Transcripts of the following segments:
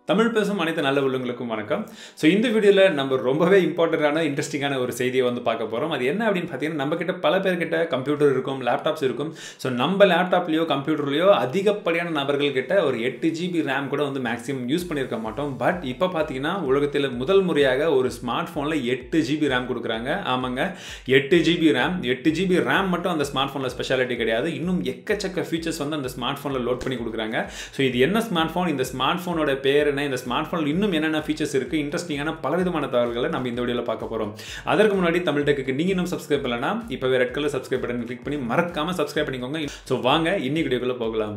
தமிழ் பேசும் அனைத்து நல்ல உள்ளங்களுக்கும் வணக்கம் ஸோ இந்த வீடியோவில் நம்ம ரொம்பவே இம்பார்ட்டண்ட்டான இன்ட்ரெஸ்டிங்கான ஒரு செய்தியை வந்து பார்க்க போகிறோம் அது என்ன அப்படின்னு பார்த்தீங்கன்னா நம்ம கிட்ட பல பேர்கிட்ட கம்ப்யூட்டர் இருக்கும் லேப்டாப்ஸ் இருக்கும் ஸோ நம்ம லேப்டாப்லேயோ கம்ப்யூட்டர்லேயோ அதிகப்படியான நபர்கள் கிட்ட ஒரு எட்டு ஜிபி ரேம் கூட வந்து மேக்ஸிமம் யூஸ் பண்ணியிருக்க மாட்டோம் பட் இப்போ பார்த்தீங்கன்னா உலகத்தில் முதல் முறையாக ஒரு ஸ்மார்ட் ஃபோனில் எட்டு ஜிபி ரேம் கொடுக்குறாங்க ஆமாங்க எட்டு ஜிபி ரேம் எட்டு ஜிபி ரேம் மட்டும் அந்த ஸ்மார்ட் ஃபோனில் ஸ்பெஷாலிட்டி கிடையாது இன்னும் எக்கச்சக்க ஃபீச்சர்ஸ் வந்து அந்த ஸ்மார்ட் ஃபோனில் லோட் பண்ணி கொடுக்குறாங்க ஸோ இது என்ன ஸ்மார்ட் ஃபோன் இந்த ஸ்மார்ட் ஃபோனோட பேர் என்ன இந்த ஸ்மார்ட் ஃபோனில் இன்னும் என்னென்ன ஃபீச்சர்ஸ் இருக்குது இன்ட்ரெஸ்டிங்கான பலவிதமான தகவல்களை நம்ம இந்த வீடியோவில் பார்க்க போகிறோம் அதற்கு முன்னாடி தமிழ் டெக்கு நீங்கள் இன்னும் சப்ஸ்கிரைப் பண்ணலன்னா இப்போவே red colour subscribe button click பண்ணி மறக்காமல் சப்ஸ்கிரைப் பண்ணிக்கோங்க ஸோ வாங்க இன்னைக்கு வீடியோக்குள்ளே போகலாம்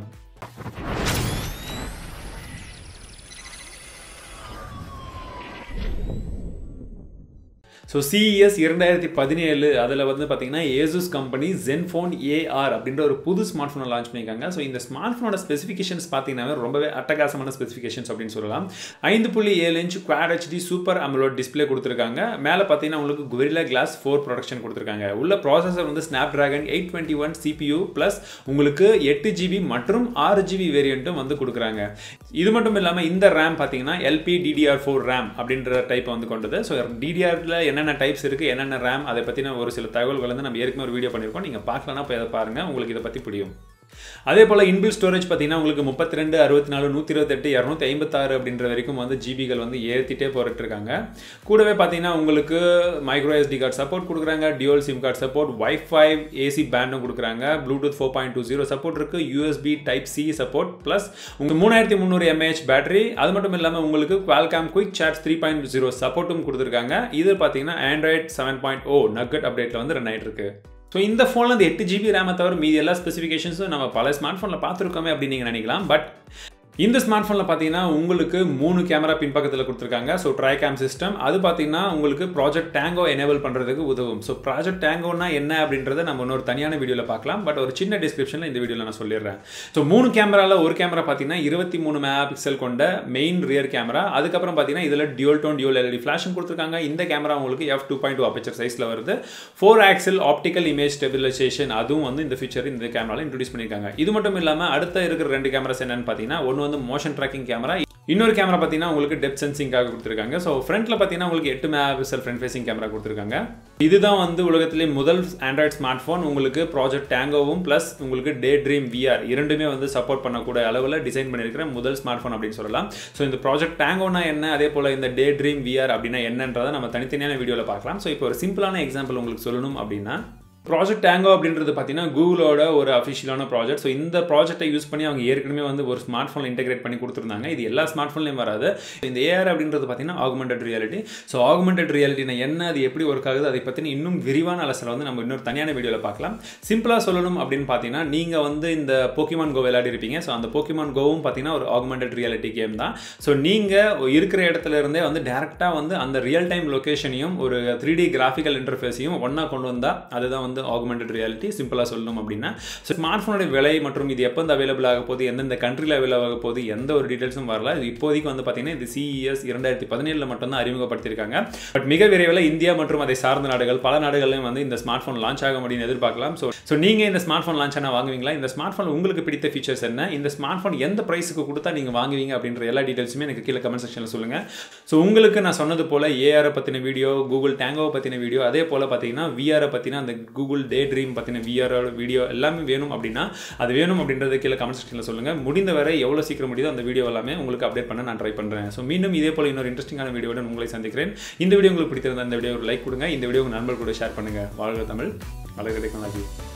ஸோ சிஇஎஸ் இரண்டாயிரத்தி பதினேழு அதில் வந்து பார்த்தீங்கன்னா ஏசூஸ் கம்பெனி ஜென்ஃபோன் ஏஆர் அப்படின்ற ஒரு புது ஸ்மார்ட் ஃபோனை லான்ச் பண்ணியிருக்காங்க ஸோ இந்த ஸ்மார்ட் ஃபோனோட ஸ்பெசிஃபிகேஷன்ஸ் பார்த்தீங்கன்னா ரொம்பவே அட்டகாசமான ஸ்பெசிஃபிகேஷன்ஸ் அப்படின்னு சொல்லலாம் ஐந்து புள்ளி ஏழு inch quad HD super AMOLED display கொடுத்துருக்காங்க மேலே பார்த்தீங்கன்னா உங்களுக்கு கொரில்லா கிளாஸ் ஃபோர் ப்ரொடக்ஷன் கொடுத்துருக்காங்க உள்ள ப்ராசஸர் வந்து Snapdragon eight twenty one CPU plus உங்களுக்கு எட்டு ஜிபி மற்றும் ஆறு ஜிபி வேரியண்ட்டும் வந்து கொடுக்குறாங்க இது மட்டும் இல்லாமல் இந்த ரேம் பார்த்தீங்கன்னா எல்பி டிடிஆர் ஃபோர் ரேம் அப்படின்ற டைப் வந்து கொண்டது ஸோ டிடிஆரில் என்னென்ன டைப்ஸ் இருக்குது என்னென்ன ரேம் அதை பற்றின ஒரு சில தகவல்கள் வந்து நம்ம ஏற்கனவே ஒரு வீடியோ பண்ணியிருக்கோம் நீங்கள் பார்க்கலன்னா போய் அதை பாருங்கள் உங்களுக்கு இதை பற்றி புரியும் அதே போல் இன்பில் ஸ்டோரேஜ் பார்த்தீங்கன்னா உங்களுக்கு முப்பத்தி ரெண்டு அறுபத்தி நாலு நூற்றி இருபத்தெட்டு இரநூத்தி ஐம்பத்தாறு அப்படின்ற வரைக்கும் வந்து ஜிபிகள் வந்து ஏற்றிட்டே போட்டுட்டு இருக்காங்க கூடவே பார்த்தீங்கன்னா உங்களுக்கு மைக்ரோ எஸ்டி கார்டு சப்போர்ட் கொடுக்குறாங்க dual SIM card support wifi AC பேண்டும் கொடுக்குறாங்க Bluetooth four point two zero support இருக்குது USB type C support plus உங்கள் மூணாயிரத்தி முந்நூறு எம்ஏஹெச் பேட்டரி அது மட்டும் இல்லாமல் உங்களுக்கு Qualcomm quick charge three point zero சப்போர்ட்டும் கொடுத்துருக்காங்க இது பார்த்தீங்கன்னா Android seven point O Nougat அப்டேட்டில் வந்து ரன் ஆகிட்டு இருக்கு ஸோ இந்த ஃபோனில் அந்த எட்டு ஜிபி ரேமை தவிர மீதி எல்லா ஸ்பெசிஃபிகேஷன்ஸும் நம்ம பல ஸ்மார்ட் ஃபோனில் பார்த்துருக்கோமே அப்படின்னு நீங்கள் நினைக்கலாம் பட் இந்த ஸ்மார்ட் ஃபோனில் பார்த்தீங்கன்னா உங்களுக்கு மூணு கேமரா பின்பக்கத்தில் கொடுத்துருக்காங்க ஸோ ட்ரை கேம் சிஸ்டம் அது பார்த்தீங்கன்னா உங்களுக்கு ப்ராஜெக்ட் டேங்கோ எனேபிள் பண்ணுறதுக்கு உதவும் ஸோ ப்ராஜெக்ட் டேங்கோனா என்ன அப்படின்றத நம்ம இன்னொரு தனியான வீடியோவில் பார்க்கலாம் பட் ஒரு சின்ன டிஸ்கிரிப்ஷனில் இந்த வீடியோவில் நான் சொல்லிடுறேன் ஸோ மூணு கேமராவில் ஒரு கேமரா பார்த்தீங்கன்னா இருபத்தி மூணு மெகா பிக்சல் கொண்ட மெயின் ரியர் கேமரா அதுக்கப்புறம் பார்த்தீங்கன்னா இதில் டியூல் டோன் டியூல் எல்இடி ஃப்ளாஷும் கொடுத்துருக்காங்க இந்த கேமரா உங்களுக்கு F two point two aperture சைஸில் வருது four axis optical image stabilisation அதுவும் வந்து இந்த ஃபீச்சர் இந்த கேமராவில் இன்ட்ரடியூஸ் பண்ணியிருக்காங்க இது மட்டும் இல்லாமல் அடுத்த இருக்கிற ரெண்டு கேமராஸ் என்னன்னு பார்த்தீங்கன்னா ஒன்று வந்து மோஷன் ட்ராக்கிங் கேமரா இன்னொரு கேமரா பார்த்தீங்கன்னா உங்களுக்கு டெப் சென்சிங்காக கொடுத்துருக்காங்க ஸோ ஃப்ரண்ட்டில் பார்த்தீங்கன்னா உங்களுக்கு எட்டு megapixel front facing camera கொடுத்துருக்காங்க இதுதான் வந்து உலகத்திலே முதல் ஆண்ட்ராய்ட் ஸ்மார்ட் ஃபோன் உங்களுக்கு ப்ராஜெக்ட் டேங்கோவும் ப்ளஸ் உங்களுக்கு டே ட்ரீம் விஆர் இரண்டுமே வந்து சப்போர்ட் பண்ணக்கூடிய அளவில் டிசைன் பண்ணியிருக்கிற முதல் ஸ்மார்ட் ஃபோன் அப்படின்னு சொல்லலாம் ஸோ இந்த ப்ராஜெக்ட் டேங்கோனா என்ன அதே போல் இந்த டே ட்ரீம் விஆர் அப்படின்னா என்னன்றதை நம்ம தனித்தனியான வீடியோவில் பார்க்கலாம் ஸோ இப்போ ஒரு சிம்பிளான எக்ஸாம்பிள் உங்களுக்கு சொல்லணும் அப்படின்னா ப்ராஜெக்ட் டேங்கோ அப்படின்றது பார்த்தீங்கன்னா கூகுளோட ஒரு அஃபிஷியலான ப்ராஜெக்ட் ஸோ இந்த ப்ராஜெக்ட்டை யூஸ் பண்ணி அவங்க ஏற்கனவே வந்து ஒரு ஸ்மார்ட் ஃபோனில் இன்டெகிரேட் பண்ணி கொடுத்துருந்தாங்க இது எல்லா ஸ்மார்ட் ஃபோன்லையும் வராது இந்த ஏஆர் அப்படின்றது பார்த்தீங்கன்னா ஆகுமெண்டட் ரியாலிட்டி ஸோ ஆகுமெண்டட் ரியாலிட்டினா என்ன அது எப்படி ஒர்க் ஆகுது அதை பற்றின இன்னும் விரிவான அலசலை வந்து நம்ம இன்னொரு தனியான வீடியோவில் பார்க்கலாம் சிம்பிளாக சொல்லணும் அப்படின்னு பார்த்தீங்கன்னா நீங்கள் வந்து இந்த போக்கிமான் கோ விளையாடி இருப்பீங்க ஸோ அந்த போக்கிமான் கோவும் பார்த்தீங்கன்னா ஒரு ஆகுமெண்டட் ரியாலிட்டி கேம் தான் ஸோ நீங்கள் இருக்கிற இடத்துல இருந்தே வந்து டேரெக்டாக வந்து அந்த ரியல் டைம் லொக்கேஷனையும் ஒரு த்ரீ டி கிராஃபிக்கல் இன்டர்ஃபேஸையும் ஒன்றா கொண்டு வந்தால் அதுதான் வந்து வந்து ஆகுமெண்டட் ரியாலிட்டி சிம்பிளாக சொல்லணும் அப்படின்னா ஸோ ஸ்மார்ட் ஃபோனுடைய விலை மற்றும் இது எப்போ வந்து அவைலபிள் ஆக போகுது எந்தெந்த கண்ட்ரியில் அவைலபிள் ஆக போகுது எந்த ஒரு டீட்டெயில்ஸும் வரல இது இப்போதைக்கு வந்து பார்த்தீங்கன்னா இது சிஇஎஸ் இரண்டாயிரத்தி பதினேழில் மட்டும்தான் அறிமுகப்படுத்தியிருக்காங்க பட் மிக விரைவில் இந்தியா மற்றும் அதை சார்ந்த நாடுகள் பல நாடுகளையும் வந்து இந்த ஸ்மார்ட் ஃபோன் லான்ச் ஆக முடியும் எதிர்பார்க்கலாம் ஸோ ஸோ நீங்கள் இந்த ஸ்மார்ட் ஃபோன் லான்ச் ஆனால் வாங்குவீங்களா இந்த ஸ்மார்ட் ஃபோன் உங்களுக்கு பிடித்த ஃபீச்சர்ஸ் என்ன இந்த ஸ்மார்ட் ஃபோன் எந்த ப்ரைஸுக்கு கொடுத்தா நீங்கள் வாங்குவீங்க அப்படின்ற எல்லா டீட்டெயில்ஸுமே எனக்கு கீழே கமெண்ட் செக்ஷனில் சொல்லுங்கள் ஸோ உங்களுக்கு நான் சொன்னது போல் ஏஆரை பற்றின வீடியோ கூகுள் டேங்கோவை பற்றின வீடியோ அதே போல் பார்த்தீங்கன்னா விஆரை பற்றின அந்த கூகுள் டே ட்ரீம் பற்றின விஆரோட வீடியோ எல்லாமே வேணும் அப்படின்னா அது வேணும் அப்படின்றத கீழே கமெண்ட் செக்ஷனில் சொல்லுங்கள் முடிந்த வரை எவ்வளோ சீக்கிரம் முடியுதோ அந்த வீடியோ எல்லாமே உங்களுக்கு அப்டேட் பண்ண நான் ட்ரை பண்ணுறேன் ஸோ மீண்டும் இதே போல் இன்னொரு இன்ட்ரெஸ்டிங்கான வீடியோட உங்களை சந்திக்கிறேன் இந்த வீடியோ உங்களுக்கு பிடித்திருந்த அந்த வீடியோ ஒரு லைக் கொடுங்க இந்த வீடியோ உங்கள் நண்பர்கள் கூட ஷேர் பண்ணுங்கள் வாழ்க தமிழ் வளர்க டெக்னாலஜி